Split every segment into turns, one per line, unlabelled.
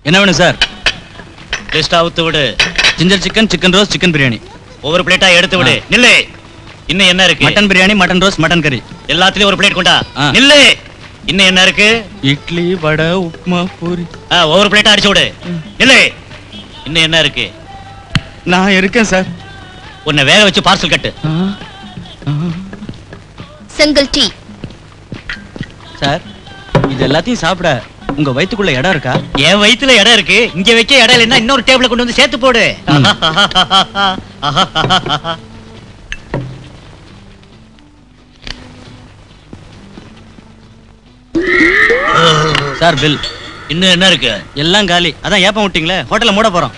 என்ன வேணும் sir
list அவுத்து விடு
ginger chicken chicken roast chicken biryani
ஒவ்வொரு பிளேட்டா எடுத்து விடு நில்லு இன்னும் என்ன இருக்கு
mutton biryani mutton roast mutton கறி
எல்லாத்துலயும் ஒரு பிளேட் கொண்டா
ஆ.
நில்லு இன்னும் என்ன இருக்கு
இட்லி வடை உப்புமா பூரி
ஆ, ஒவ்வொரு பிளேட்டா அடிச்சு விடு நில்லு இன்னும் என்ன இருக்கு
நான் இருக்கேன் சார்
உன்னை வேக வச்சு பார்சல் கட்டு
சிங்கிள் டீ
சார் இது எல்லாத்தையும் சாப்பிட உங்க வயித்துக்குள்ள இடம் இருக்கா
என் வயித்துல இடம் இருக்கு இங்க வைக்க இடம் இல்லைன்னா இன்னொரு டேபிள கொண்டு வந்து சேர்த்து போடு
ம். சார் பில்
இன்னும் என்ன இருக்கு
எல்லாம் காலி அதான் ஏப்பம் விட்டீங்களே ஹோட்டல்ல மூட போறோம்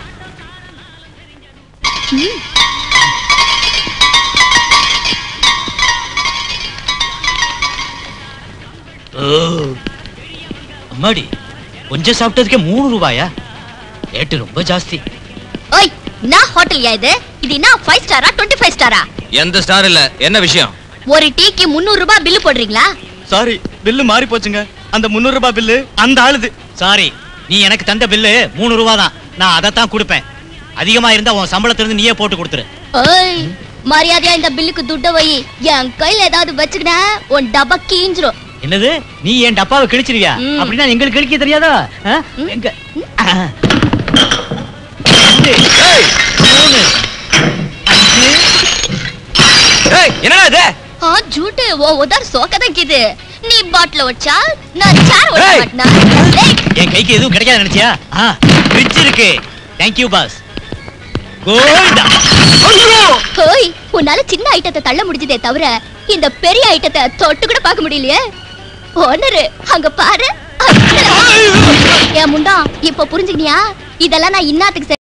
ஓ. அம்மாடி கொஞ்சம் சாப்பிட்டதுக்கே மூணு ரூபாயா ரேட்டு ரொம்ப ஜாஸ்தி
ஓய் நான் ஹோட்டல் இது இது என்ன ஃபைவ் ஸ்டாரா டுவெண்ட்டி ஃபைவ் ஸ்டாரா
எந்த ஸ்டார் இல்ல என்ன விஷயம்
ஒரு டீக்கு முந்நூறு ரூபாய் பில்லு போடுறீங்களா
சாரி பில்லு மாறி போச்சுங்க அந்த முந்நூறு ரூபாய் பில்லு அந்த ஆளுது
சாரி நீ எனக்கு தந்த பில்லு மூணு ரூபா தான் நான் அதைத்தான் கொடுப்பேன் அதிகமா இருந்தா உன் சம்பளத்திலிருந்து நீயே போட்டு கொடுத்துரு
ஓய் மரியாதையா இந்த பில்லுக்கு துட்ட வை என் கையில ஏதாவது வச்சுக்கினா உன் டப்பா கீஞ்சிரும்
என்னது நீ என் டப்பாவை கிழிச்சிருவியா
ம்.
அப்படின்னா எங்களுக்கு கிழிக்க தெரியாதா ஆ?
ம்.
எங்க ஆ. ரெண்டு, மூணு, அஞ்சு.
ஏய் என்னடா இது
ஆ ஜூட்டு ஓ உதர் சோக்கதங்கிது நீ பாட்டில வச்சா நான் சேர் ஓட
ஏய்.
மாட்டனா ஏய்
என் கைக்கு எதுவும் கிடைக்காது நினைச்சியா ஆ ஃப்ரிட்ஜ் இருக்கு தேங்க்யூ பாஸ் கோல்டா
ஓய் உன்னால சின்ன ஐட்டத்தை தள்ள முடிஞ்சதே தவிர இந்த பெரிய ஐட்டத்தை தொட்டு கூட பார்க்க முடியலையே ஓனரு அங்க பாரு என் முண்டா இப்ப புரிஞ்சுக்கினியா இதெல்லாம் நான் இன்னாத்துக்கு